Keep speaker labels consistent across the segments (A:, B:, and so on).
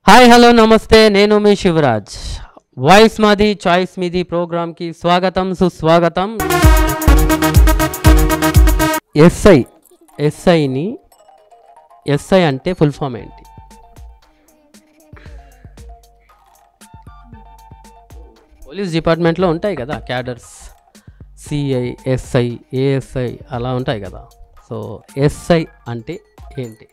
A: Hi hello నమస్తే నేను మీ శివరాజ్ వాయిస్ మాది చాయిస్ మీది ప్రోగ్రామ్కి స్వాగతం సుస్వాగతం ఎస్ఐ ఎస్ఐని ఎస్ఐ అంటే ఫుల్ ఫామ్ ఏంటి పోలీస్ డిపార్ట్మెంట్లో ఉంటాయి కదా క్యాడర్స్ సిఐ ఎస్ఐ ఏఎస్ఐ అలా ఉంటాయి కదా సో ఎస్ఐ అంటే ఏంటి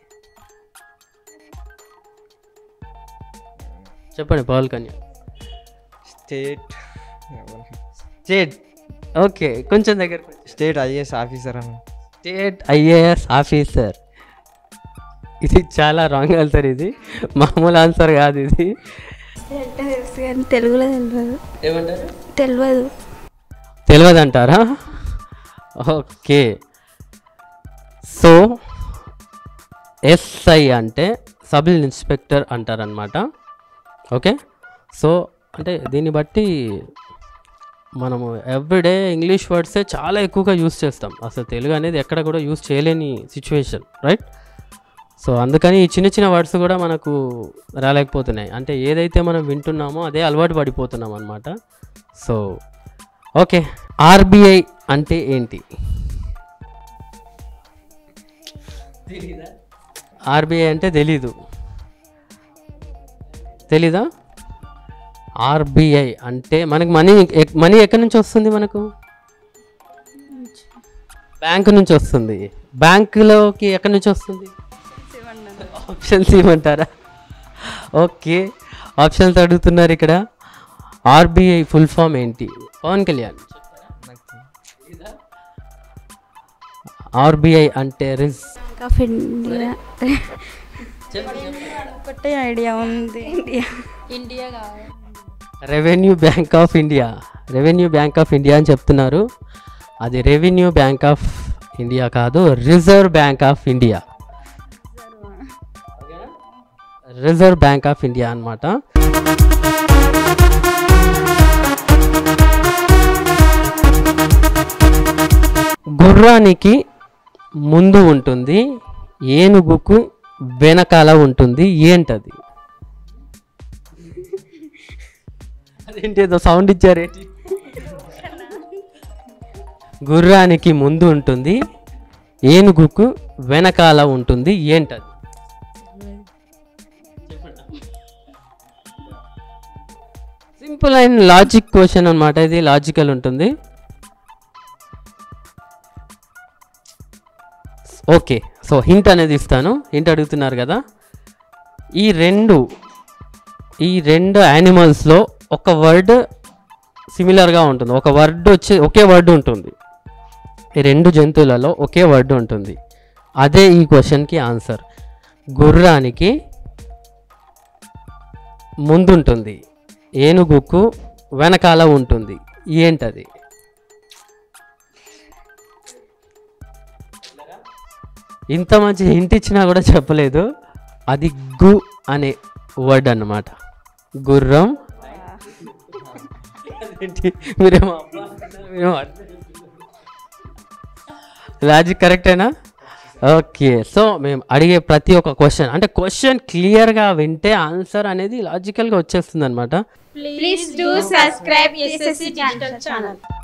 A: చెప్పండి పవన్ కన్యా
B: స్టేట్
A: స్టేట్ ఓకే కొంచెం దగ్గర
B: స్టేట్ ఐఏఎస్ ఆఫీసర్ అని
A: స్టేట్ ఐఏఎస్ ఆఫీసర్ ఇది చాలా రాంగ్ ఆన్సర్ ఇది మామూలు ఆన్సర్ కాదు ఇది
C: తెలుసు కానీ తెలుగులో తెలియదు
A: ఏమంటారు
C: తెలియదు
A: తెలియదు అంటారా ఓకే సో ఎస్ఐ అంటే సబ్ ఇన్స్పెక్టర్ అంటారనమాట ఓకే సో అంటే దీన్ని బట్టి మనము ఎవ్రీడే ఇంగ్లీష్ వర్డ్సే చాలా ఎక్కువగా యూస్ చేస్తాం అసలు తెలుగు అనేది ఎక్కడ కూడా యూస్ చేయలేని సిచ్యువేషన్ రైట్ సో అందుకని ఈ చిన్న చిన్న వర్డ్స్ కూడా మనకు రాలేకపోతున్నాయి అంటే ఏదైతే మనం వింటున్నామో అదే అలవాటు పడిపోతున్నాం అనమాట సో ఓకే ఆర్బీఐ అంటే ఏంటి ఆర్బీఐ అంటే తెలీదు తెలీదా ఆర్బీఐ అంటే మనకి మనీ ఎక్- మనీ ఎక్కడి నుంచి వస్తుంది మనకు బ్యాంక్ నుంచి వస్తుంది బ్యాంకులోకి ఎక్కడి నుంచి వస్తుంది ఆప్షన్స్ ఇవ్వమంటారా ఓకే ఆప్షన్స్ అడుగుతున్నారు ఇక్కడ ఆర్బీఐ ఫుల్ ఫామ్ ఏంటి పవన్ కళ్యాణ్ ఆర్బీఐ అంటే రిజ్
C: బ్యాంక్ ఆఫ్ ఇండియా ఒకటే ఐడియా ఉంది ఇండియా ఇండియా కావాలి
A: Revenue Bank of India Revenue Bank of India అని చెప్తున్నారు అది రెవెన్యూ బ్యాంక్ ఆఫ్ ఇండియా కాదు Reserve Bank of India Reserve Bank of India అన్నమాట గుర్రానికి ముందు ఉంటుంది ఏనుగుకు వెనకాల ఉంటుంది ఏంటది అదేంటి ఏదో సౌండ్ ఇచ్చారేంటి గుర్రానికి ముందు ఉంటుంది ఏనుగుకు వెనకాల ఉంటుంది ఏంటది సింపుల్ అండ్ లాజిక్ క్వశ్చన్ అనమాట ఇది లాజికల్ ఉంటుంది ఓకే సో హింట్ అనేది ఇస్తాను హింట్ అడుగుతున్నారు కదా ఈ రెండు ఈ రెండు యానిమల్స్లో ఒక వర్డ్ సిమిలర్గా ఉంటుంది ఒక వర్డ్ వచ్చి ఒకే వర్డ్ ఉంటుంది ఈ రెండు జంతువులలో ఒకే వర్డ్ ఉంటుంది అదే ఈ క్వశ్చన్కి ఆన్సర్ గుర్రానికి ముందుంటుంది ఏనుగుకు వెనకాల ఉంటుంది ఏంటది ఇంత మంచి హింట్ ఇచ్చినా కూడా చెప్పలేదు అది గు అనే వర్డ్ అన్నమాట గుర్రం అదేంటి? మీరేమో అబ్బా అంటున్నారు, మీరేమో లాజిక్ కరెక్టేనా ఓకే సో మేము అడిగే ప్రతి ఒక్క క్వశ్చన్ అంటే క్వశ్చన్ క్లియర్గా వింటే ఆన్సర్ అనేది లాజికల్గా వచ్చేస్తుంది అనమాట
D: Please do subscribe SSC Digital channel.